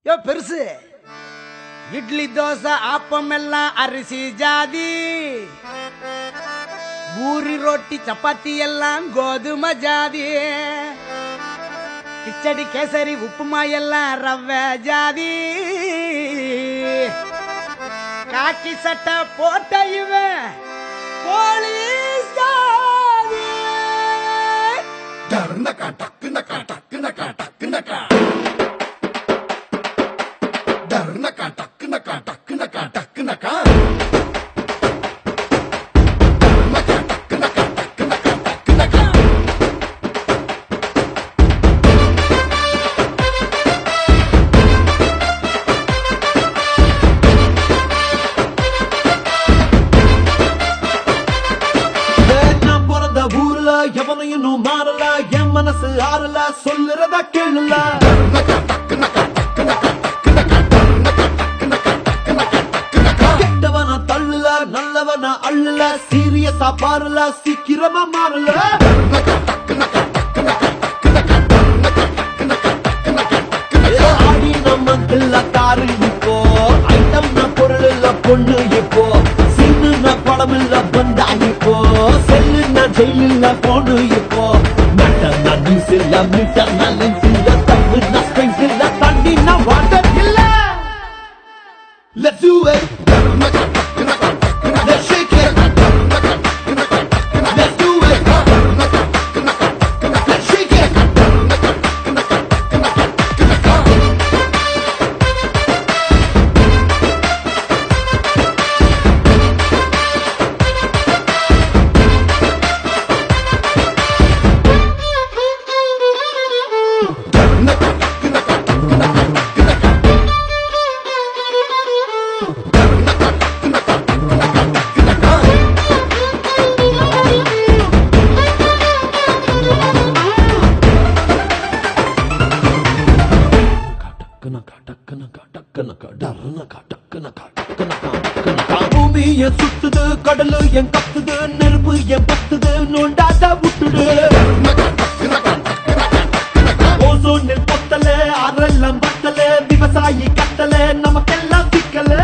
யோ பெருசு இட்லி தோசை ஆப்பம் எல்லாம் அரிசி ஜாதி பூரி ரொட்டி சப்பாத்தி எல்லாம் கோதுமை ஜாதி கிச்சடி கேசரி உப்புமா எல்லாம் ரவை ஜாதி காக்கி சட்டை போட்ட இவன் போலீஸ் ஜாதி டர்னக்கா டக்குனக்கா டக்குனக்கா டக்குனக்கா டர்னக்கா டக்குனக்கா டக்குனக்கா டக்குனக்கா டர்னக்கா டக்குனக்கா டக்குனக்கா டக்குனக்கா நான் பிறந்த ஊர்ல எவனையும் இன்னும் மாறல என் மனசு ஆறல சொல்லுறத கேளுல கெட்டவன தள்ளுல நல்லவன அள்ளுல சீரியஸா பாருல சீக்கிரமா மாறல ஆடி நம்ம கில்ல காரு இப்போ ஐட்டம் பொருள் இல்ல பொண்ணு இப்போ சின்ன படம் இல்ல பந்தா இப்போ செல்லு நான் ஜெயிலில் போனு இப்போ நட்ட நான் நியூஸ் இல்ல மீட்டர் நான் லென்ஸ் இல்ல தப்பு நான் ஸ்ட்ரெங்க் இல்ல தண்ணி நான் வாட்டர் இல்ல Let's do it. Let's shake it. Let's do it. Let's shake it. பூமிய சுத்துது கடலு என் கத்துது நெருப்பு என் பத்துது நோண்டாத விட்டுடு ஓசோனில் பொத்தல அரெல்லாம் பத்தல விவசாயி கத்தல நமக்கெல்லாம் சிக்கல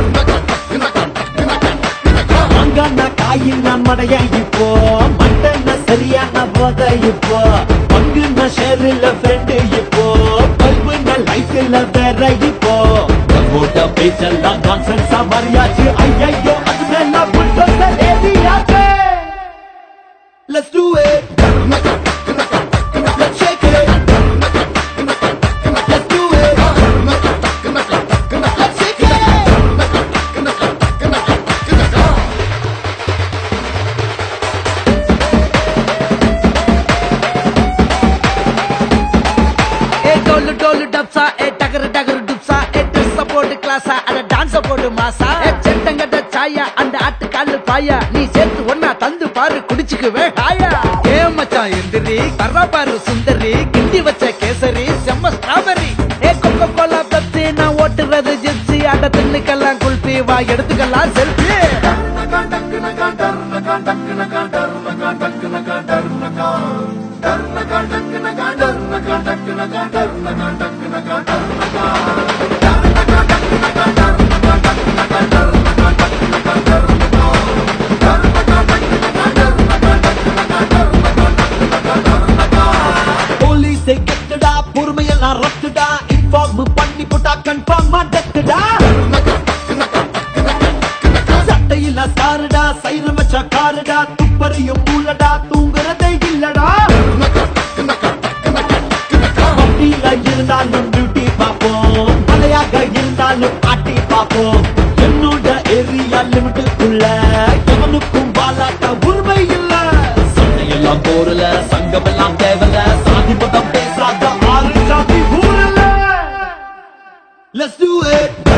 மாங்கான காயில் நான் மடைய இப்போ மட்டன சரியான போத இப்போ பங்குன ஷேரில் ஃப்ரெண்டு இப்போ பல்புன லைஃப்ல வேற இப்போ நம்மோட பேச்செல்லாம் கான்சன்ஸா மாறியாச்சு ஐயோ அது மேல புட்டோட ஏரியாச்சு Let's do it. Let's shake it. Let's do it. Let's shake it. ஏ டோலு டோலு டப்ஸா ஏ டகரு டகரு டுப்ஸா ஏ ட்ரெஸ் போட்டு கிளாஸா அட டான்ஸ் போட்டு மாசா ஏ செட்டங்கட்ட சாயா அந்த ஆட்டு காலு பாயா நீ சேர்த்து ஒன்னா தந்து பாரு குடிச்சுக்குவே ஹாயா ஏ மச்சான் எந்திரி கர்ரா பாரு சுந்தரி கிண்டி வச்ச கேசரி செம்ம ஸ்ட்ராபெரி ஏ கொக்கோ கோலா பெப்சி நான் ஓட்டுறது ஜெப்சி அட தின்னுக்கெல்லாம் குல்பி வா எடுத்துக்கலாம் செல்ஃபி போலீஸை கெட்டுடா பொறுமையெல்லாம் ரத்துடா இன்ஃபார்ம் பண்ணி போட்டா கன்ஃபார்மா டெத்துடா சட்டையில சாருடா சைர மச்சா காருடா துப்பறியும் மூலடா தூங்குறதே இல்லடா வண்டியில இருந்தாலும் டியூட்டி பார்ப்போம் மலையாக இருந்தாலும் ஆட்டி பார்ப்போம் என்னோட ஏரியா லிமிட்டுக்குள்ள எவனுக்கும் வாலாட்ட உரிமை இல்ல சண்டையெல்லாம் போரல சங்கம் எல்லாம் தேவல சாதி மதம் பேசாத ஆறு சாதி ஊரல Let's do it.